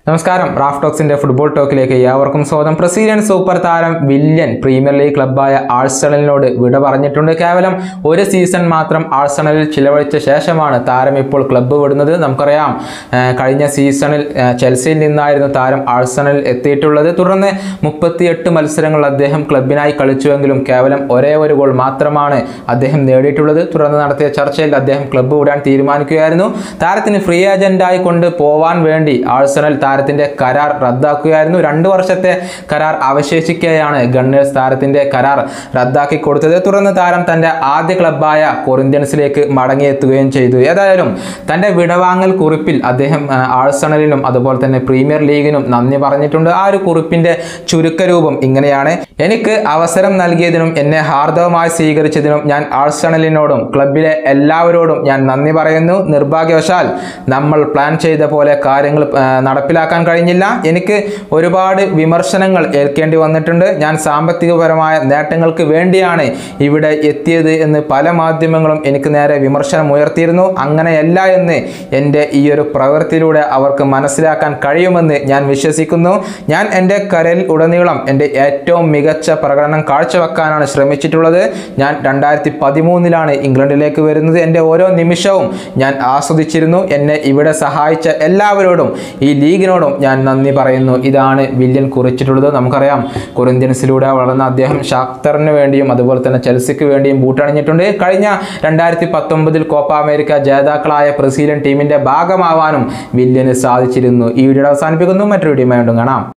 നമസ്കാരം Raf ടോക്സിന്റെ football ടോക്കിലേക്ക് ഏവർക്കും സ്വാഗതം ബ്രസീലിയൻ സൂപ്പർ താരം വില്യൻ പ്രീമിയർ ലീഗ് ക്ലബ്ബായ ആഴ്സണലിനോട് വിട പറഞ്ഞിട്ടുണ്ട് കേവലം ഒരു സീസൺ മാത്രം ആഴ്സണലിൽ ചിലവഴിച്ച ശേഷമാണ് താരം ഇപ്പോൾ ക്ലബ്ബ് വിടുന്നത് നമുക്കറിയാം ആ, കഴിഞ്ഞ സീസണിൽ ആ, ചെൽസിയിൽ നിന്നായിരുന്നു താരം ആഴ്സണലിൽ എത്തിയിട്ടുള്ളത് തുടർന്ന് മുപ്പത്തിയെട്ട് മത്സരങ്ങൾ അദ്ദേഹം ക്ലബിനായി കളിച്ചുവെങ്കിലും കേവലം ഒരേ ഒരു ഗോൾ മാത്രമാണ് അദ്ദേഹം നേടിയിട്ടുള്ളത് തുടർന്ന് നടത്തിയ ചർച്ചയിൽ അദ്ദേഹം ക്ലബ്ബ് വിടാൻ തീരുമാനിക്കുകയായിരുന്നു താരത്തിന് ഫ്രീ ഏജന്റായി കൊണ്ട് പോവാൻ വേണ്ടി ആഴ്സണൽ താരത്തിന്റെ കരാർ റദ്ദാക്കുകയായിരുന്നു രണ്ട് വർഷത്തെ കരാർ അവശേഷിക്കെയാണ് ഗണ്ണേഴ്സ് താരത്തിന്റെ കരാർ റദ്ദാക്കി കൊടുത്തത് തുടർന്ന് താരം തന്റെ ആദ്യ ക്ലബ്ബായ കൊറിന്ത്യൻസിലേക്ക് മടങ്ങിയെത്തുകയും ചെയ്തു ഏതായാലും തന്റെ വിടവാങ്ങൽ കുറിപ്പിൽ അദ്ദേഹം ആ, ആഴ്സണലിനും അതുപോലെ തന്നെ പ്രീമിയർ ലീഗിനും നന്ദി പറഞ്ഞിട്ടുണ്ട് ആ ഒരു കുറിപ്പിന്റെ ചുരുക്കരൂപം ഇങ്ങനെയാണ് എനിക്ക് അവസരം നൽകിയതിനും എന്നെ ഹാർദവമായി സ്വീകരിച്ചതിനും ഞാൻ ആഴ്സണലിനോടും ക്ലബിലെ എല്ലാവരോടും ഞാൻ നന്ദി പറയുന്നു നിർഭാഗ്യവശാൽ നമ്മൾ പ്ലാൻ ചെയ്ത പോലെ കാര്യങ്ങൾ ആ, നടപ്പിലാക്കാൻ കഴിഞ്ഞില്ല എനിക്ക് ഒരുപാട് വിമർശനങ്ങൾ ഏൽക്കേണ്ടി വന്നിട്ടുണ്ട് ഞാൻ സാമ്പത്തികപരമായ നേട്ടങ്ങൾക്ക് വേണ്ടിയാണ് ഇവിടെ എത്തിയത് എന്ന് പല മാധ്യമങ്ങളും എനിക്ക് നേരെ വിമർശനം ഉയർത്തിയിരുന്നു അങ്ങനെയല്ല എന്ന് എൻ്റെ ഈ ഒരു പ്രവൃത്തിയിലൂടെ അവർക്ക് മനസ്സിലാക്കാൻ കഴിയുമെന്ന് ഞാൻ വിശ്വസിക്കുന്നു ഞാൻ എൻ്റെ കരയിൽ ഉടനീളം എൻ്റെ ഏറ്റവും മികച്ച പ്രകടനം കാഴ്ചവെക്കാനാണ് ശ്രമിച്ചിട്ടുള്ളത് ഞാൻ രണ്ടായിരത്തി പതിമൂന്നിലാണ് ഇംഗ്ലണ്ടിലേക്ക് വരുന്നത് എൻ്റെ ഓരോ നിമിഷവും ഞാൻ ആസ്വദിച്ചിരുന്നു എന്നെ ഇവിടെ സഹായിച്ച എല്ലാവരോടും ഈ ലീഗിനോടും ഞാൻ നന്ദി പറയുന്നു ഇതാണ് വില്യൻ കുറിച്ചിട്ടുള്ളത് നമുക്കറിയാം കൊറിന്ത്യൻസിലൂടെ വളർന്ന അദ്ദേഹം ഷാക്തറിന് വേണ്ടിയും അതുപോലെ തന്നെ ചെൽസിക്ക് വേണ്ടിയും ബൂട്ടണിഞ്ഞിട്ടുണ്ട് കഴിഞ്ഞ രണ്ടായിരത്തി പത്തൊമ്പതിൽ കോപ്പ അമേരിക്ക ജേതാക്കളായ ബ്രസീലിയൻ ടീമിന്റെ ഭാഗമാവാനും വില്യന് സാധിച്ചിരുന്നു ഈ വീഡിയോ അവസാനിപ്പിക്കുന്നു മറ്റൊരു വീഡിയോ വീണ്ടും കാണാം